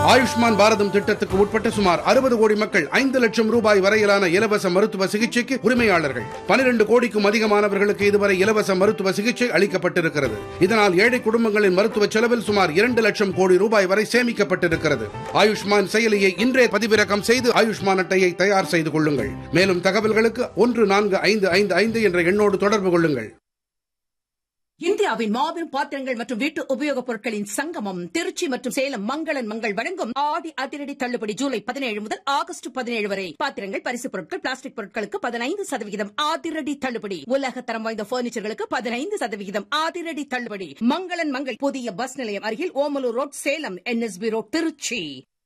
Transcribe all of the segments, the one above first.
ஆயுஷ்மான் பாரதம் திட்டத்துக்கு உட்பட்ட சுமார் அறுபது கோடி மக்கள் ஐந்து லட்சம் ரூபாய் வரையிலான இலவச மருத்துவ சிகிச்சைக்கு உரிமையாளர்கள் பனிரெண்டு கோடிக்கும் அதிகமானவர்களுக்கு இதுவரை இலவச மருத்துவ சிகிச்சை அளிக்கப்பட்டிருக்கிறது இதனால் ஏழை குடும்பங்களின் மருத்துவ செலவில் சுமார் இரண்டு லட்சம் கோடி ரூபாய் வரை சேமிக்கப்பட்டிருக்கிறது ஆயுஷ்மான் செயலியை இன்றே பதிவிறக்கம் செய்து ஆயுஷ்மான் அட்டையை தயார் செய்து கொள்ளுங்கள் மேலும் தகவல்களுக்கு ஒன்று நான்கு ஐந்து ஐந்து ஐந்து என்ற எண்ணோடு தொடர்பு கொள்ளுங்கள் இந்தியாவின் மாபெரும் பாத்திரங்கள் மற்றும் வீட்டு உபயோகப் பொருட்களின் சங்கமம் திருச்சி மற்றும் சேலம் மங்களன் மங்கள் வழங்கும் ஆடி அதிரடி தள்ளுபடி ஜூலை பதினேழு முதல் ஆகஸ்ட் பதினேழு வரை பாத்திரங்கள் பரிசுப் பொருட்கள் பிளாஸ்டிக் பொருட்களுக்கு பதினைந்து சதவிகிதம் அதிரடி தள்ளுபடி உலக தரம் வாய்ந்த பர்னிச்சர்களுக்கு பதினைந்து சதவிகிதம் அதிரடி தள்ளுபடி மங்களன் மங்கள் புதிய பஸ் நிலையம் அருகில் Omalur road Salem NSB road Tiruchi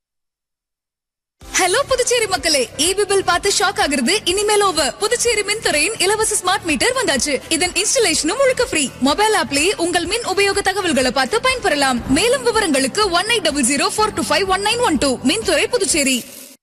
hello Puducherry மக்களே ஈபி பில் பார்த்து ஷாக் ஆகுறது இனிமேல் ஓவர் புதுச்சேரி மின்துறையின் இலவச ஸ்மார்ட் மீட்டர் வந்தாச்சு இதன் இன்ஸ்டலேஷனும் முழுக்க ஃப்ரீ மொபைல் ஆப்லயே உங்கள் மின் உபயோக தகவல்களை பார்த்து பயன்பெறலாம் மேலும் விவரங்களுக்கு one eight double zero four two five one nine one two மின்துறை புதுச்சேரி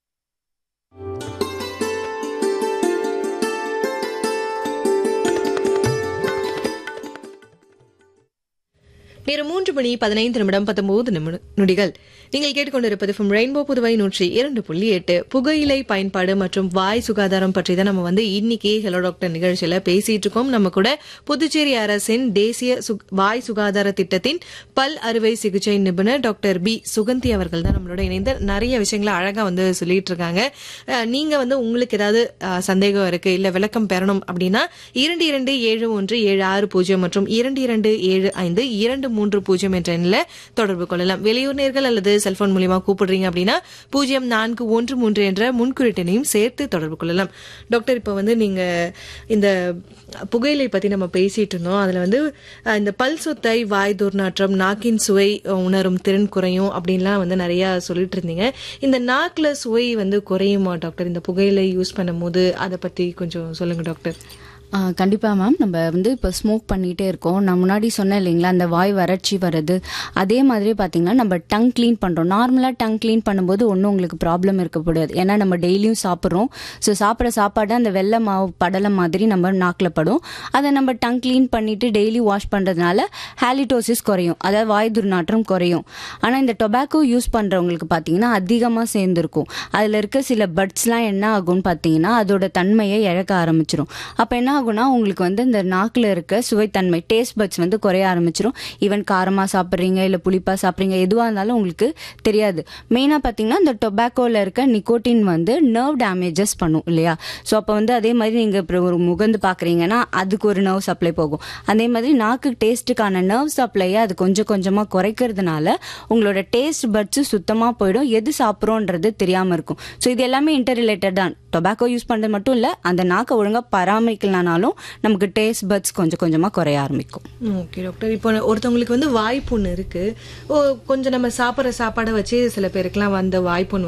நேரம் மூன்று மணி பதினைந்து நிமிடம் பத்தொன்பது நிமிட- நொடிகள் நீங்கள் கேட்டுக்கொண்டிருப்பது ஃப்ரம் ரெயின்போ புதுவை நூற்றி இரண்டு புள்ளி எட்டு புகையிலை பயன்பாடு மற்றும் வாய் சுகாதாரம் பற்றி தான் நம்ம வந்து இன்னைக்கு ஹலோ டாக்டர் நிகழ்ச்சியில பேசிட்டு இருக்கோம் நம்ம கூட புதுச்சேரி அரசின் தேசிய சுக்- வாய் சுகாதார திட்டத்தின் பல் அறுவை சிகிச்சை நிபுணர் டாக்டர் பி சுகந்தி அவர்கள் தான் நம்மளோட இணைந்து நிறைய விஷயங்களை அழகா வந்து சொல்லிட்டு இருக்காங்க அஹ், நீங்க வந்து உங்களுக்கு ஏதாவது அஹ், சந்தேகம் இருக்கு இல்ல விளக்கம் பெறணும் அப்படின்னா இரண்டு இரண்டு ஏழு ஒன்று ஏழு ஆறு பூஜ்ஜியம் மற்றும் இரண்டு இரண்டு ஏழு ஐந்து இரண்டு மூன்று பூஜ்ஜியம் என்ற எண்ணில் தொடர்பு கொள்ளலாம் வெளியூர் நேர்கள் அல்லது செல்போன் மூலியமா கூப்பிடுறீங்க அப்படின்னா பூஜ்ஜியம் நான்கு ஒன்று மூன்று என்ற முன்குறிட்டினையும் சேர்த்து தொடர்பு கொள்ளலாம் டாக்டர் இப்போ வந்து நீங்க இந்த புகையிலை பத்தி நம்ம பேசிட்டு இருந்தோம் அதுல வந்து அஹ், இந்த பல் சொத்தை வாய் துர்நாற்றம் நாக்கின் சுவை அஹ், உணரும் திறன் குறையும் அப்படின்லாம் வந்து நிறைய சொல்லிட்டு இருந்தீங்க இந்த நாக்குல சுவை வந்து குறையுமா டாக்டர் இந்த புகையிலை யூஸ் பண்ணும்போது அதை பத்தி கொஞ்சம் சொல்லுங்க டாக்டர் ஆ, கண்டிப்பா மேம் நம்ம வந்து இப்போ ஸ்மோக் பண்ணிட்டே இருக்கோம் நான் முன்னாடி சொன்னேன் இல்லைங்களா அந்த வாய் வறட்சி வருது அதே மாதிரி பார்த்தீங்கன்னா நம்ம டங் க்ளீன் பண்ணுறோம் நார்மலாக டங் க்ளீன் பண்ணும்போது ஒன்றும் உங்களுக்கு ப்ராப்ளம் இருக்கக்கூடாது ஏன்னா நம்ம டெய்லியும் சாப்பிட்றோம் ஸோ சாப்பிட்ற சாப்பாடு அந்த வெள்ளை மாவு படலை மாதிரி நம்ம நாக்கில் படும் அதை நம்ம டங் க்ளீன் பண்ணிட்டு டெய்லி வாஷ் பண்ணுறதுனால ஹாலிடோசிஸ் குறையும் அதாவது வாய் துர்நாற்றம் குறையும் ஆனால் இந்த டொபாக்கோ யூஸ் பண்ணுறவங்களுக்கு பார்த்தீங்கன்னா அதிகமாக சேர்ந்துருக்கும் அதில் இருக்க சில பட்ஸ்லாம் என்ன ஆகும்னு பார்த்தீங்கன்னா அதோட தன்மையை இழக்க ஆரம்பிச்சிரும் அப்போ என்ன ஆகும்னா உங்களுக்கு வந்து இந்த நாக்கில் இருக்க சுவைத்தன்மை டேஸ்ட் பட்ஸ் வந்து குறைய ஆரம்பிச்சிரும் ஈவன் காரமாக சாப்பிட்றீங்க இல்லை புளிப்பாக சாப்பிட்றீங்க எதுவாக இருந்தாலும் உங்களுக்கு தெரியாது மெயினாக பார்த்தீங்கன்னா இந்த டொபாக்கோவில் இருக்க நிக்கோட்டின் வந்து நர்வ் டேமேஜஸ் பண்ணும் இல்லையா ஸோ அப்போ வந்து அதே மாதிரி நீங்கள் இப்போ ஒரு முகந்து பார்க்குறீங்கன்னா அதுக்கு ஒரு நர்வ் சப்ளை போகும் அதே மாதிரி நாக்கு டேஸ்ட்டுக்கான நர்வ் சப்ளையை அது கொஞ்சம் கொஞ்சமாக குறைக்கிறதுனால உங்களோட டேஸ்ட் பட்ஸு சுத்தமாக போயிடும் எது சாப்பிட்றோன்றது தெரியாமல் இருக்கும் ஸோ இது எல்லாமே இன்டர் ரிலேட்டட் தான் டொபாக்கோ யூஸ் பண்ணுறது மட்டும் இல்லை அந்த நாக்கை ஒழுங்காக பராமரிக்கலனாலும் நமக்கு டேஸ்ட் பட்ஸ் கொஞ்சம் கொஞ்சமாக குறைய ஆரம்பிக்கும் ஓகே டாக்டர் இப்போ ஒருத்தவங்களுக்கு வந்து வாய்ப்புண்ணு இருக்கு ஓ கொஞ்சம் நம்ம சாப்பிட்ற சாப்பாடை வச்சு சில பேருக்குலாம் வந்த வாய்ப்புண்ணு